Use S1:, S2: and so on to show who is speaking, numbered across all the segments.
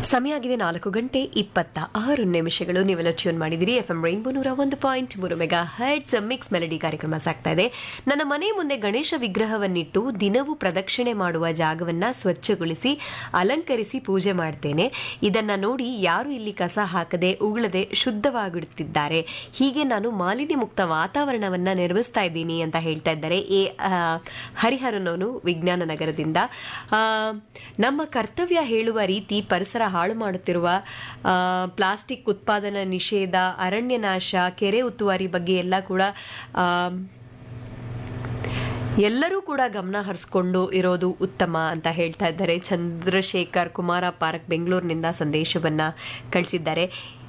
S1: ಸಮಯ ಆಗಿದೆ ನಾಲ್ಕು ಗಂಟೆ ಇಪ್ಪತ್ತ ಆರು ನಿಮಿಷಗಳು ನೀವೆಲ್ಲ ಟ್ಯೂನ್ ಮಾಡಿದಿರಿ ಎಫ್ ಎಂ ರೈನ್ಬೋ ನೂರ ಒಂದು ಪಾಯಿಂಟ್ ಮೂರು ಮೆಗಾ ಹರ್ಟ್ಸ್ ಮಿಕ್ಸ್ ಮೆಲಡಿ ಕಾರ್ಯಕ್ರಮ ಸಾಗ್ತಾ ಇದೆ ನನ್ನ ಮನೆ ಮುಂದೆ ಗಣೇಶ ವಿಗ್ರಹವನ್ನಿಟ್ಟು ದಿನವೂ ಪ್ರದಕ್ಷಿಣೆ ಮಾಡುವ ಜಾಗವನ್ನ ಸ್ವಚ್ಛಗೊಳಿಸಿ ಅಲಂಕರಿಸಿ ಪೂಜೆ ಮಾಡ್ತೇನೆ ಇದನ್ನ ನೋಡಿ ಯಾರು ಇಲ್ಲಿ ಕಸ ಹಾಕದೆ ಉಗುಳದೆ ಶುದ್ಧವಾಗಿಡುತ್ತಿದ್ದಾರೆ ಹೀಗೆ ನಾನು ಮಾಲಿನ್ಯ ಮುಕ್ತ ವಾತಾವರಣವನ್ನ ನಿರ್ಮಿಸ್ತಾ ಇದ್ದೀನಿ ಅಂತ ಹೇಳ್ತಾ ಇದ್ದಾರೆ ಎ ಆ, ಹರಿಹರನ್ ಅವರು ವಿಜ್ಞಾನ ನಗರದಿಂದ ಆ, ನಮ್ಮ ಕರ್ತವ್ಯ ಹೇಳುವ ರೀತಿ ಪರಿಸರ ಹಾಳು ಮಾಡುತ್ತಿರುವ ಆ, ಪ್ಲಾಸ್ಟಿಕ್ ಉತ್ಪಾದನಾ ನಿಷೇಧ ಅರಣ್ಯ ನಾಶ ಕೆರೆ ಉತ್ತುವಾರಿ ಬಗ್ಗೆ ಎಲ್ಲ ಕೂಡ ಆ, ಎಲ್ಲರೂ ಕೂಡ ಗಮನ ಹರಿಸ್ಕೊಂಡು ಇರೋದು ಉತ್ತಮ ಅಂತ ಹೇಳ್ತಾ ಇದ್ದಾರೆ ಚಂದ್ರಶೇಖರ್ ಕುಮಾರ ಪಾರ್ಕ್ ಬೆಂಗಳೂರಿನಿಂದ ಸಂದೇಶವನ್ನ ಕಳಿಸಿದ್ದಾರೆ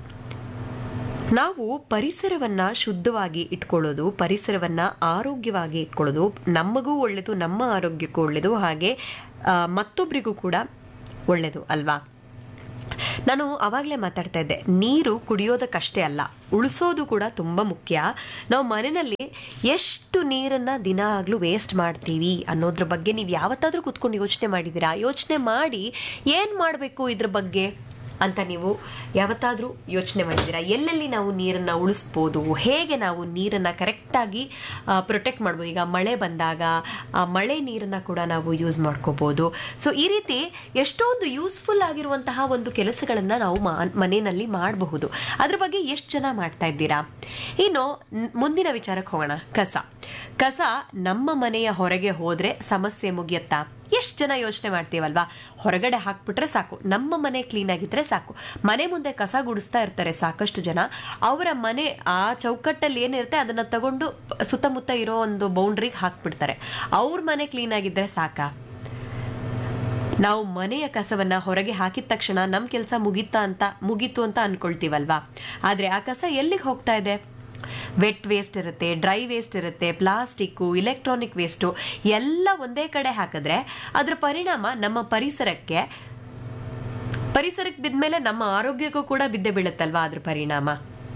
S1: ನಾವು ಪರಿಸರವನ್ನ ಶುದ್ಧವಾಗಿ ಇಟ್ಕೊಳ್ಳೋದು ಪರಿಸರವನ್ನ ಆರೋಗ್ಯವಾಗಿ ಇಟ್ಕೊಳ್ಳೋದು ನಮಗೂ ಒಳ್ಳೆಯದು ನಮ್ಮ ಆರೋಗ್ಯಕ್ಕೂ ಒಳ್ಳೆಯದು ಹಾಗೆ ಆ, ಮತ್ತೊಬ್ಬರಿಗೂ ಕೂಡ ಒಳ್ಳೆಯದು ಅಲ್ವಾ ನಾನು ಅವಾಗಲೇ ಮಾತಾಡ್ತಾ ಇದ್ದೆ ನೀರು ಕುಡಿಯೋದಕ್ಕಷ್ಟೇ ಅಲ್ಲ ಉಳಿಸೋದು ಕೂಡ ತುಂಬ ಮುಖ್ಯ ನಾವು ಮನೆಯಲ್ಲಿ ಎಷ್ಟು ನೀರನ್ನು ದಿನ ಆಗಲೂ ವೇಸ್ಟ್ ಮಾಡ್ತೀವಿ ಅನ್ನೋದ್ರ ಬಗ್ಗೆ ನೀವು ಯಾವತ್ತಾದರೂ ಕೂತ್ಕೊಂಡು ಯೋಚನೆ ಮಾಡಿದ್ದೀರಾ ಯೋಚನೆ ಮಾಡಿ ಏನು ಮಾಡಬೇಕು ಇದ್ರ ಬಗ್ಗೆ ಅಂತ ನೀವು ಯಾವತ್ತಾದರೂ ಯೋಚನೆ ಮಾಡಿದ್ದೀರಾ ಎಲ್ಲೆಲ್ಲಿ ನಾವು ನೀರನ್ನು ಉಳಿಸ್ಬೋದು ಹೇಗೆ ನಾವು ನೀರನ್ನು ಕರೆಕ್ಟಾಗಿ ಪ್ರೊಟೆಕ್ಟ್ ಮಾಡ್ಬೋದು ಈಗ ಮಳೆ ಬಂದಾಗ ಆ ಮಳೆ ನೀರನ್ನು ಕೂಡ ನಾವು ಯೂಸ್ ಮಾಡ್ಕೋಬೋದು ಸೊ ಈ ರೀತಿ ಎಷ್ಟೊಂದು ಯೂಸ್ಫುಲ್ ಆಗಿರುವಂತಹ ಒಂದು ಕೆಲಸಗಳನ್ನು ನಾವು ಮಾ ಮನೆಯಲ್ಲಿ ಮಾಡಬಹುದು ಅದ್ರ ಬಗ್ಗೆ ಎಷ್ಟು ಜನ ಮಾಡ್ತಾ ಇದ್ದೀರಾ ಇನ್ನು ನ್- ಮುಂದಿನ ವಿಚಾರಕ್ಕೆ ಹೋಗೋಣ ಕಸ ಕಸ ನಮ್ಮ ಮನೆಯ ಹೊರಗೆ ಹೋದ್ರೆ ಸಮಸ್ಯೆ ಮುಗಿಯುತ್ತಾ ಎಷ್ಟು ಜನ ಯೋಚನೆ ಮಾಡ್ತೀವಲ್ವಾ ಹೊರಗಡೆ ಹಾಕ್ಬಿಟ್ರೆ ಸಾಕು ನಮ್ಮ ಮನೆ ಕ್ಲೀನ್ ಆಗಿದ್ರೆ ಸಾಕು ಮನೆ ಮುಂದೆ ಕಸ ಗುಡಿಸ್ತಾ ಇರ್ತಾರೆ ಸಾಕಷ್ಟು ಜನ ಅವರ ಮನೆ ಆ ಚೌಕಟ್ಟಲ್ಲಿ ಏನಿರುತ್ತೆ ಅದನ್ನ ತಗೊಂಡು ಸುತ್ತಮುತ್ತ ಇರೋ ಒಂದು ಬೌಂಡ್ರಿಗೆ ಹಾಕ್ಬಿಡ್ತಾರೆ ಅವ್ರ ಮನೆ ಕ್ಲೀನ್ ಆಗಿದ್ರೆ ಸಾಕಾ ನಾವು ಮನೆಯ ಕಸವನ್ನ ಹೊರಗೆ ಹಾಕಿದ ತಕ್ಷಣ ನಮ್ಮ ಕೆಲಸ ಮುಗೀತಾ ಅಂತ ಮುಗೀತು ಅಂತ ಅನ್ಕೊಳ್ತೀವಲ್ವಾ ಆದ್ರೆ ಆ ಕಸ ಎಲ್ಲಿಗೆ ಹೋಗ್ತಾ ಇದೆ ವೆಟ್ ವೇಸ್ಟ್ ಇರುತ್ತೆ ಡ್ರೈ ವೇಸ್ಟ್ ಇರುತ್ತೆ ಪ್ಲಾಸ್ಟಿಕ್ಕು ಇಲೆಕ್ಟ್ರಾನಿಕ್ ವೇಸ್ಟು ಎಲ್ಲ ಒಂದೇ ಕಡೆ ಹಾಕಿದ್ರೆ ಅದರ ಪರಿಣಾಮ ನಮ್ಮ ಪರಿಸರಕ್ಕೆ ಪರಿಸರಕ್ಕೆ ಬಿದ್ಮೇಲೆ ನಮ್ಮ ಆರೋಗ್ಯಕ್ಕೂ ಕೂಡ ಬಿದ್ದೆ ಬೀಳುತ್ತಲ್ವಾ ಅದ್ರ ಪರಿಣಾಮ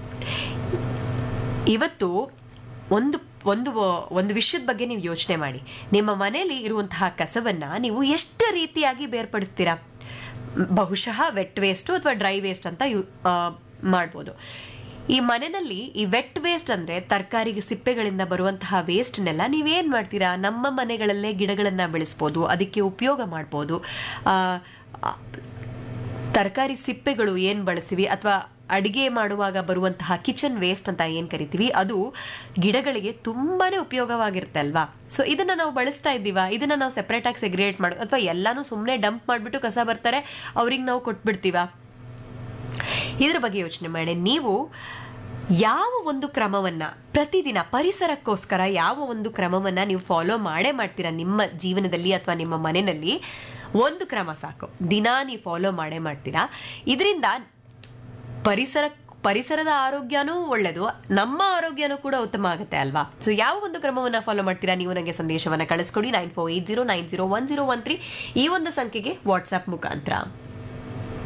S1: ಇವತ್ತು ಒಂದು ಒಂದು ಒಂದು ವಿಷಯದ ಬಗ್ಗೆ ನೀವು ಯೋಚನೆ ಮಾಡಿ ನಿಮ್ಮ ಮನೆಯಲ್ಲಿ ಇರುವಂತಹ ಕಸವನ್ನ ನೀವು ಎಷ್ಟು ರೀತಿಯಾಗಿ ಬೇರ್ಪಡಿಸ್ತೀರಾ ಮ್, ಬಹುಶಃ ವೆಟ್ ವೇಸ್ಟು ಅಥವಾ ಡ್ರೈ ವೇಸ್ಟ್ ಅಂತ ಯು ಆ, ಮಾಡ್ಬೋದು ಈ ಮನೆಯಲ್ಲಿ ಈ ವೆಟ್ ವೇಸ್ಟ್ ಅಂದ್ರೆ ತರಕಾರಿಗೆ ಸಿಪ್ಪೆಗಳಿಂದ ಬರುವಂತಹ ವೇಸ್ಟ್ನೆಲ್ಲ ನೀವೇನ್ ಮಾಡ್ತೀರಾ ನಮ್ಮ ಮನೆಗಳಲ್ಲೇ ಗಿಡಗಳನ್ನ ಬೆಳೆಸ್ಬೋದು ಅದಕ್ಕೆ ಉಪಯೋಗ ಮಾಡ್ಬೋದು ಆ, ಆ, ತರಕಾರಿ ಸಿಪ್ಪೆಗಳು ಏನು ಬಳಸ್ತೀವಿ ಅಥವಾ ಅಡಿಗೆ ಮಾಡುವಾಗ ಬರುವಂತಹ ಕಿಚನ್ ವೇಸ್ಟ್ ಅಂತ ಏನು ಕರಿತೀವಿ ಅದು ಗಿಡಗಳಿಗೆ ತುಂಬಾನೇ ಉಪಯೋಗವಾಗಿರುತ್ತೆ ಅಲ್ವಾ ಸೊ ಇದನ್ನ ನಾವು ಬಳಸ್ತಾ ಇದ್ದೀವಾ ಇದನ್ನ ನಾವು ಸೆಪರೇಟ್ ಆಗಿ ಸೆಗ್ರಿಗೇಟ್ ಮಾಡು ಅಥವಾ ಎಲ್ಲಾನು ಸುಮ್ಮನೆ ಡಂಪ್ ಮಾಡಿಬಿಟ್ಟು ಕಸ ಬರ್ತಾರೆ ಅವ್ರಿಗೆ ನಾವು ಕೊಟ್ಬಿಡ್ತೀವಾ ಇದ್ರ ಬಗ್ಗೆ ಯೋಚನೆ ಮಾಡಿ ನೀವು ಯಾವ ಒಂದು ಕ್ರಮವನ್ನ ಪ್ರತಿದಿನ ಪರಿಸರಕ್ಕೋಸ್ಕರ ಯಾವ ಒಂದು ಕ್ರಮವನ್ನ ನೀವು ಫಾಲೋ ಮಾಡೇ ಮಾಡ್ತೀರಾ ನಿಮ್ಮ ಜೀವನದಲ್ಲಿ ಅಥವಾ ನಿಮ್ಮ ಮನೆಯಲ್ಲಿ ಒಂದು ಕ್ರಮ ಸಾಕು ದಿನ ನೀವು ಫಾಲೋ ಮಾಡೇ ಮಾಡ್ತೀರಾ ಇದರಿಂದ ಪರಿಸರ ಪರಿಸರದ ಆರೋಗ್ಯನೂ ಒಳ್ಳೆಯದು ನಮ್ಮ ಆರೋಗ್ಯನೂ ಕೂಡ ಉತ್ತಮ ಆಗುತ್ತೆ ಅಲ್ವಾ ಸೊ ಯಾವ ಒಂದು ಕ್ರಮವನ್ನ ಫಾಲೋ ಮಾಡ್ತೀರಾ ನೀವು ನನಗೆ ಸಂದೇಶವನ್ನ ಕಳಿಸ್ಕೊಡಿ nine four eight zero nine zero one zero one three ಈ ಒಂದು ಸಂಖ್ಯೆಗೆ ವಾಟ್ಸ್ಆಪ್ ಮುಖಾಂತರ